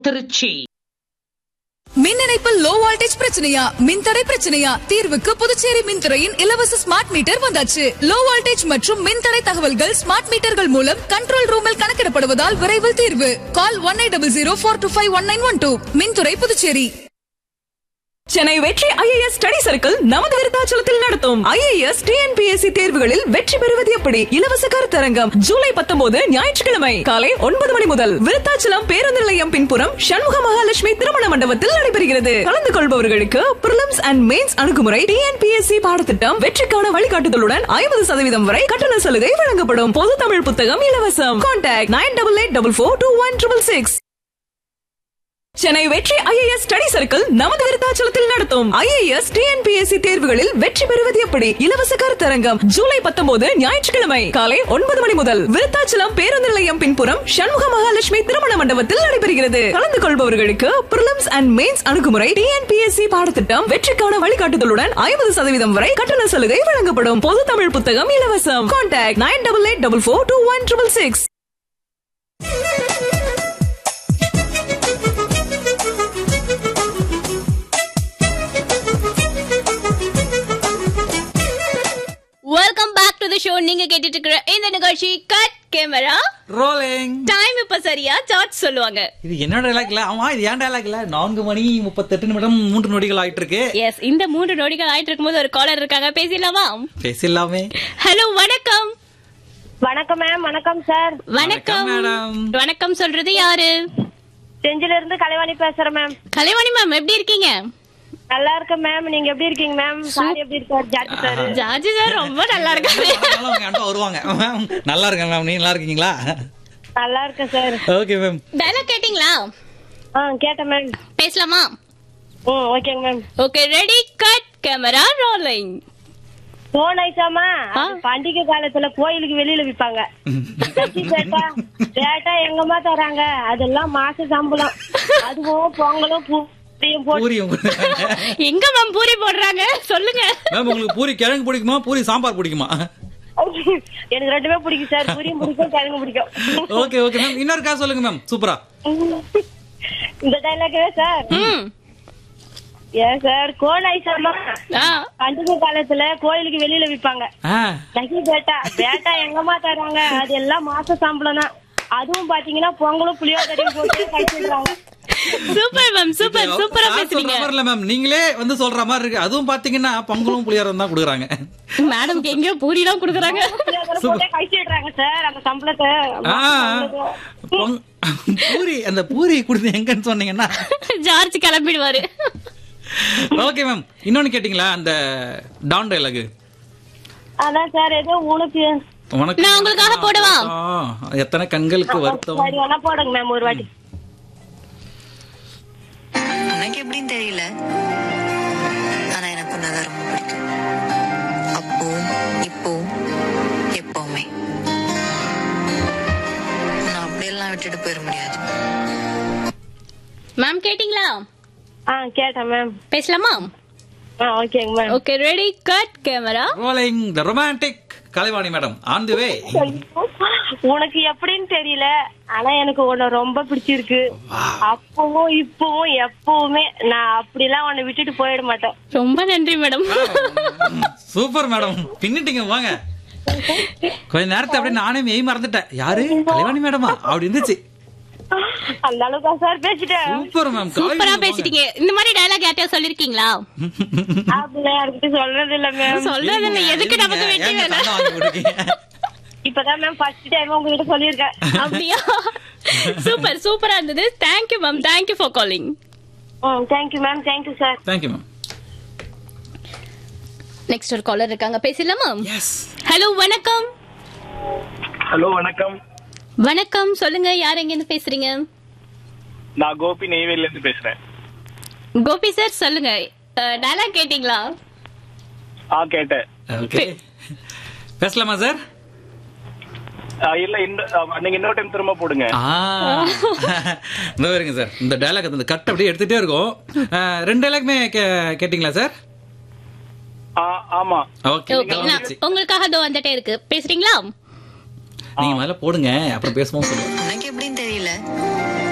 திருச்சி மின் இணைப்பில் low voltage பிரச்சனையா மின்தடை பிரச்சனையா தீர்வுக்கு புதுச்சேரி மின்துறையின் இலவச ஸ்மார்ட் மீட்டர் வந்தாச்சு லோ வோல்டேஜ் மற்றும் மின்தடை தகவல்கள் ஸ்மார்ட் மீட்டர்கள் மூலம் கண்ட்ரோல் ரூமில் கணக்கிடப்படுவதால் விரைவில் தீர்வு call one eight double zero four two five one nine one two மின்துறை Puducherry Chennai Vetri IAS study circle நமது விருத்தாச்சலத்தில் நடத்தும் ஐஏஎஸ் டிஎன்பிஎஸ்சி தேர்வுகளில் வெற்றி பெறுவது எப்படி இலவச கருத்தரங்கம் ஜூலை பத்தொன்பது ஞாயிற்றுக்கிழமை காலை ஒன்பது மணி முதல் விருத்தாச்சலம் பேருந்து நிலையம் பின்புறம் சண்முக மகாலட்சுமி திருமண மண்டபத்தில் நடைபெறுகிறது கலந்து கொள்பவர்களுக்கு பிரிலிம்ஸ் அண்ட் மெயின்ஸ் அணுகுமுறை டிஎன்பிஎஸ்சி பாடத்திட்டம் வெற்றிக்கான வழிகாட்டுதலுடன் ஐம்பது சதவீதம் வரை கட்டண சலுகை வழங்கப்படும் பொது தமிழ் புத்தகம் இலவசம் contact nine double eight double four two one triple six Chennai Vetri IAS study circle நமது விருத்தாச்சலத்தில் நடத்தும் ஐஏஎஸ் டிஎன்பிஎஸ்சி தேர்வுகளில் வெற்றி பெறுவது எப்படி இலவச கருத்தரங்கம் ஜூலை பத்தொன்பது ஞாயிற்றுக்கிழமை காலை ஒன்பது மணி முதல் விருத்தாச்சலம் பேருந்து நிலையம் பின்புறம் சண்முக மகாலட்சுமி திருமண மண்டபத்தில் நடைபெறுகிறது கலந்து கொள்பவர்களுக்கு பிரிலிம்ஸ் அண்ட் மெயின்ஸ் அணுகுமுறை டிஎன்பிஎஸ்சி பாடத்திட்டம் வெற்றிக்கான வழிகாட்டுதலுடன் ஐம்பது சதவீதம் வரை கட்டண சலுகை வழங்கப்படும் பொது தமிழ் புத்தகம் இலவசம் contact nine double eight double four two one triple six welcome back to the show நீங்க கேட்டுட்டு இருக்கிற இந்த நிகழ்ச்சி கட் கேமரா ரோலிங் டைம் இப்ப சரியா சார்ட் சொல்லுவாங்க இது என்ன டைலாக் இல்ல ஆமா இது ஏன் டைலாக் இல்ல நான்கு மணி முப்பத்தெட்டு நிமிடம் மூன்று நொடிகள் ஆயிட்டு இருக்கு எஸ் இந்த மூன்று நொடிகள் ஆயிட்டு இருக்கும்போது ஒரு காலர் இருக்காங்க பேசிடலாமா பேசிடலாமே ஹலோ வணக்கம் வணக்கம் மேம் வணக்கம் சார் வணக்கம் மேடம் வணக்கம் சொல்றது யாரு செஞ்சில இருந்து கலைவாணி பேசுறேன் மேம் கலைவாணி மேம் எப்படி இருக்கீங்க நல்லா இருக்கேன் மேம் நீங்க எப்படி இருக்கீங்க மேம் சார் எப்படி இருக்காரு ஜார்ஜ் சார் ஜார்ஜ் சார் ரொம்ப நல்லா இருக்காரு அவங்க அண்டா வருவாங்க மேம் நல்லா இருக்கேன் மேம் நீங்க நல்லா இருக்கீங்களா நல்லா இருக்கேன் சார் ஓகே மேம் டைலாக் கேட்டிங்களா ஆ கேட்டேன் மேம் பேசலாமா ம் ஓகேங்க ma'am okay ready cut camera rolling போன் ஐசாமா ஆ. பண்டிகை காலத்துல கோயிலுக்கு வெளியில விப்பாங்க தச்சி பேட்டா பேட்டா எங்கம்மா தராங்க அதெல்லாம் மாச சம்பளம் அதுவும் பொங்கலும் பூரியும் போட்டு பூரியும் எங்க மேம் பூரி போடுறாங்க சொல்லுங்க மேம் உங்களுக்கு பூரி கிழங்கு பிடிக்குமா பூரி சாம்பார் பிடிக்குமா எனக்கு ரெண்டுமே பிடிக்கும் சார் பூரியும் பிடிக்கும் கிழங்கு பிடிக்கும் ஓகே ஓகே மேம் இன்னொரு காசு சொல்லுங்க மேம் சூப்பரா இந்த டைலாக்கே சார் ம் ஏன் சார் கோன் ஐசாமா ஆ பண்டிகை காலத்துல கோயிலுக்கு வெளியில விப்பாங்க ஆ நகி பேட்டா பேட்டா எங்கம்மா தராங்க அது எல்லாம் மாச சம்பளம் தான் அதுவும் பாத்தீங்கன்னா பொங்கலும் புளியோதரையும் போட்டு கழிச்சிடுறாங்க சூப்பர் மேம் சூப்பர் சூப்பரா யார் பேசுறீங்க சொல்ற மாதிரி இல்ல மேம் நீங்களே வந்து சொல்ற மாதிரி இருக்கு அதுவும் பாத்தீங்கன்னா பொங்கலும் புளியாரம் தான் கொடுக்குறாங்க மேடம்க்கு எங்கேயோ பூரி எல்லாம் குடுக்குறாங்க புளியோதரை போட்டு கழிச்சிடுறாங்க சார் அந்த சம்பளத்தை ஆ, பொங்- பூரி அந்த பூரி கொடுத்து எங்கன்னு சொன்னீங்கன்னா ஜார்ஜ் கிளம்பிடுவாரு ஓகே மேம் இன்னொன்னு கேட்டீங்களா அந்த டான் டைலாக் அதான் சார் ஏதோ உனக்கு உனக்கு நான் உங்களுக்காக போடவா? ஆ, எத்தனை கண்களுக்கு வருத்தம் சரி வேணா போடுங்க மேம் ஒரு வாட்டி உனக்கு எப்படின்னு தெரியல ஆனா எனக்கு உன்னதான் ரொம்ப பிடிக்கும் அப்போ இப்போ எப்பவுமே நான் அப்படியெல்லாம் விட்டுட்டு போயிட முடியாது மேம் கேட்டிங்களா ஆ கேட்டேன் மேம் பேசலாமா ஆ ஓகேங்க ma'am okay ready cut camera rolling the romantic Kalaivani madam on the way உனக்கு எப்படின்னு தெரியல ஆனா எனக்கு உன்னை ரொம்ப பிடிச்சிருக்கு அப்பவும் இப்பவும் எப்பவுமே நான் அப்படிலாம் உன்னை விட்டுட்டு போயிட மாட்டேன் ரொம்ப நன்றி மேடம் சூப்பர் மேடம் பின்னிட்டீங்க வாங்க கொஞ்ச நேரத்தை அப்படியே நானே மெய் மறந்துட்டேன் யாரு கலைவாணி மேடமா அப்படி இருந்துச்சு அந்த அளவுக்கு சார் பேசிட்டேன் சூப்பர் மேம் சூப்பரா பேசிட்டீங்க இந்த மாதிரி டயலாக் யார்ட்டையா சொல்லிருக்கீங்களா அப்படிலாம் யாருக்கிட்ட சொல்றது இல்ல மேம் சொல்றது இல்ல எதுக்கு நமக்கு வெட்டி வேலை இப்பதான் மேம் ஃபர்ஸ்ட் டைம் உங்ககிட்ட சொல்லியிருக்கேன் அப்படியா சூப்பர் சூப்பரா இருந்தது thank you ma'am thank you for calling ம் thank you ma'am thank you sir thank you ma'am next ஒரு காலர் இருக்காங்க பேசலாமா எஸ் ஹலோ வணக்கம் ஹலோ வணக்கம் வணக்கம் சொல்லுங்க யார் எங்க இருந்து பேசுறீங்க நான் கோபி நெய்வேலில இருந்து பேசுறேன் கோபி சார் சொல்லுங்க டயலாக் கேட்டிங்களா ஆ கேட்டேன் ஓகே பேசலாமா சார் ஆ, இல்ல இந்த ஆ, நீங்க இன்னொரு டைம் திரும்ப போடுங்க ஆ இந்த பாருங்க சார் இந்த டைலாக் அந்த கட் அப்படியே எடுத்துட்டே இருக்கும் ஆ, ரெண்டு டைலாக்மே கே- கேட்டிங்களா சார் ஆ, ஆமா ஓகே ஓகே நான் உங்களுக்காக அதோ வந்துட்டே இருக்கு பேசுறீங்களா நீங்க முதல்ல போடுங்க அப்புறம் பேசுவோம் சொல்லுவோம் உனக்கு எப்படின்னு தெரியல